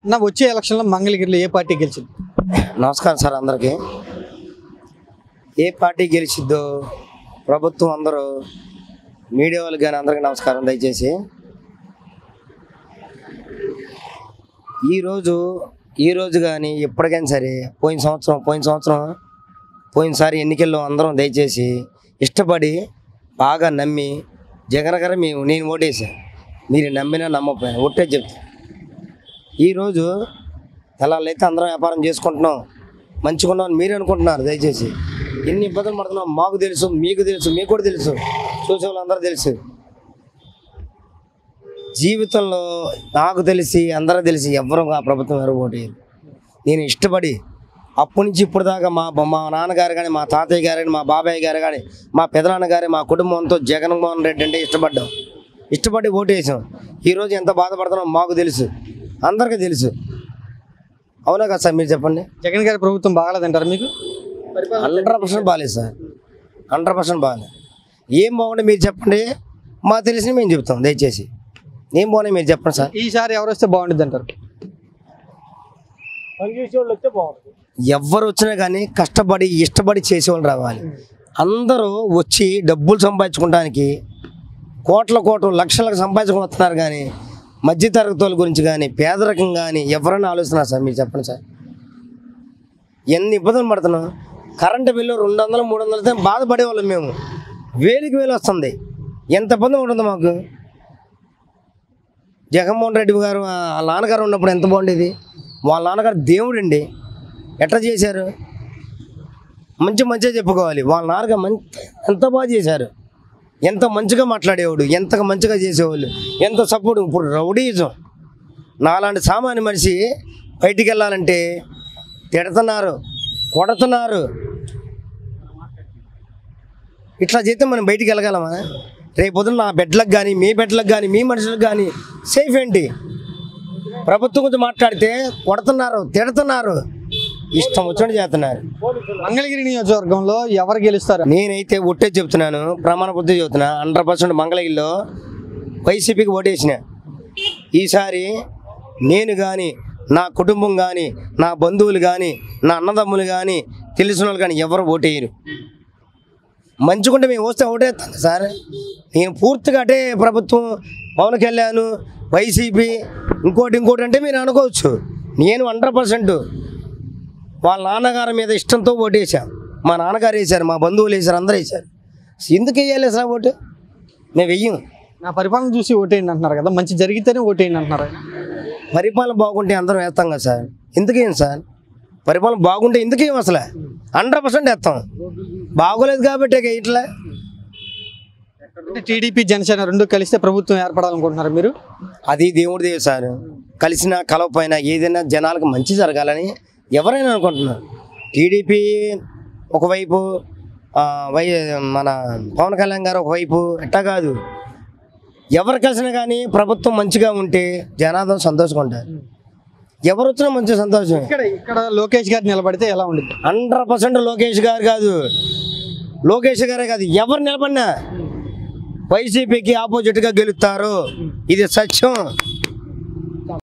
నా వచ్చే ఎలక్షన్లో మంగళగిరిలో ఏ పార్టీ గెలిచింది నమస్కారం సార్ అందరికీ ఏ పార్టీ గెలిచిద్దో ప్రభుత్వం అందరూ మీడియా వాళ్ళకి కానీ అందరికీ నమస్కారం దయచేసి ఈరోజు ఈరోజు కానీ ఎప్పటికైనా సరే పోయిన సంవత్సరం పోయిన సంవత్సరం పోయినసారి ఎన్నికల్లో అందరం దయచేసి ఇష్టపడి బాగా నమ్మి జగన్ గారు మేము నేను ఓటేసాను మీరు నమ్మినా నమ్మకపోయినా ఒట్టే చెప్తాను ఈరోజు తెల్లారైతే అందరం వ్యాపారం చేసుకుంటున్నాం మంచిగా ఉన్నాం అని మీరు అనుకుంటున్నారు దయచేసి ఎన్ని ఇబ్బందులు పడుతున్నాం మాకు తెలుసు మీకు తెలుసు మీకు కూడా తెలుసు చూసే వాళ్ళందరూ తెలుసు జీవితంలో నాకు తెలిసి అందరూ తెలిసి ఎవరు ఆ ప్రభుత్వం ఎవరు ఓటేయరు నేను ఇష్టపడి అప్పటి నుంచి ఇప్పుడు దాకా మా మా నాన్నగారు కానీ మా తాతయ్య గారు కానీ మా బాబాయ్ గారు కానీ మా పెదనాన్న గారు మా కుటుంబంతో జగన్మోహన్ రెడ్డి అంటే ఇష్టపడ్డాం ఇష్టపడి ఓటేసాం ఈరోజు ఎంత బాధపడుతున్నాం మాకు తెలుసు అందరికీ తెలుసు అవునా కదా సార్ మీరు చెప్పండి జగన్ గారి ప్రభుత్వం బాగాలేదంటారు మీకు హండ్రెడ్ పర్సెంట్ బాగాలేదు సార్ హండ్రెడ్ పర్సెంట్ బాగాలేదు ఏం బాగుండే మీరు చెప్పండి మాకు తెలిసిన మేము చెప్తాం దయచేసి ఏం బాగున్నాయి మీరు చెప్పండి సార్ ఈసారి ఎవరు వస్తే బాగుంటుంది అంటారు ఎవరు వచ్చినా కానీ కష్టపడి ఇష్టపడి చేసేవాళ్ళు రావాలి అందరూ వచ్చి డబ్బులు సంపాదించుకోవడానికి కోట్ల కోట్లు లక్షలకు సంపాదించుకుని వస్తున్నారు కానీ మధ్యతరగతి వాళ్ళ గురించి కానీ పేదరికం కానీ ఎవరైనా ఆలోచిస్తున్నారు సార్ మీరు చెప్పండి సార్ ఎన్ని ఇబ్బందులు పడుతున్నాం కరెంటు బిల్లు రెండు వందలు మూడు వందలు అయితే బాధపడేవాళ్ళం మేము వేలికి వేలు వస్తుంది ఎంత ఇబ్బంది ఉంటుంది మాకు జగన్మోహన్ రెడ్డి గారు వాళ్ళ నాన్నగారు ఉన్నప్పుడు ఎంత బాగుండేది వాళ్ళ నాన్నగారు దేవుడండి ఎట్లా చేశారు మంచి మంచిగా చెప్పుకోవాలి వాళ్ళ నాన్నగారు మంచి ఎంత బాగా చేశారు ఎంత మంచిగా మాట్లాడేవాడు ఎంత మంచిగా చేసేవాళ్ళు ఎంత సపోర్ట్ ఇప్పుడు రౌడీజం నాలాంటి సామాన్య మనిషి బయటికి వెళ్ళాలంటే తిడుతున్నారు కొడుతున్నారు ఇట్లా చేస్తే మనం బయటికి వెళ్ళగలమా రేపొద్దున నా బెడ్లకు కానీ మీ బెడ్లకు కానీ మీ మనుషులకు కానీ సేఫ్ ఏంటి ప్రభుత్వం గురించి మాట్లాడితే కొడుతున్నారు తిడుతున్నారు ఇష్టం వచ్చినట్టు చేస్తున్నారు మంగళగిరి నియోజకవర్గంలో ఎవరు గెలుస్తారు నేనైతే ఒట్టే చెప్తున్నాను ప్రమాణ బుద్ధి చెబుతున్నా హండ్రెడ్ పర్సెంట్ మంగళగిరిలో వైసీపీకి ఓటేసిన ఈసారి నేను కానీ నా కుటుంబం కానీ నా బంధువులు కానీ నా అన్నదమ్ములు కానీ తెలిసిన వాళ్ళు కానీ ఎవరు ఓటేయరు మంచిగుంటే మేము వస్తే ఓటేస్తాం సార్ నేను పూర్తిగా అటే ప్రభుత్వం పవన్ కళ్యాణ్ వైసీపీ ఇంకోటి ఇంకోటి అంటే మీరు అనుకోవచ్చు నేను హండ్రెడ్ పర్సెంట్ వాళ్ళ నాన్నగారి మీద ఇష్టంతో ఓటేసా మా నాన్నగారు వేశారు మా బంధువులు వేశారు అందరూ వేశారు ఎందుకు వేయాలి అసలు ఓటు మేము వెయ్యం నా పరిపాలన చూసి ఓటేయండి అంటున్నారు కదా మంచి జరిగితేనే ఓటేయండి అంటున్నారు ఆయన. పరిపాలన బాగుంటే అందరం వేస్తాం కదా సార్ ఎందుకేం సార్ పరిపాలన బాగుంటే ఎందుకేం అసలు హండ్రెడ్ పర్సెంట్ వేస్తాం బాగోలేదు కాబట్టి ఇక ఇట్లా అంటే టీడీపీ జనసేన రెండు కలిస్తే ప్రభుత్వం ఏర్పడాలనుకుంటున్నారు మీరు అది దేవుడిదే సార్ కలిసిన కలవపోయినా ఏదైనా జనాలకు మంచి జరగాలని ఎవరైనా అనుకుంటున్నారు టీడీపీ ఒకవైపు ఆ, వై మన పవన్ కళ్యాణ్ గారు ఒకవైపు ఎట్టా కాదు ఎవరు కలిసినా కానీ ప్రభుత్వం మంచిగా ఉంటే జనాదం సంతోషంగా ఉంటారు ఎవరు వచ్చినా మంచి సంతోషమే ఇక్కడ ఇక్కడ లోకేష్ గారు నిలబడితే ఎలా ఉంటుంది హండ్రెడ్ పర్సెంట్ లోకేష్ గారు కాదు లోకేష్ గారే కాదు ఎవరు నిలబడినా వైసీపీకి ఆపోజిట్గా గెలుస్తారు ఇది సత్యం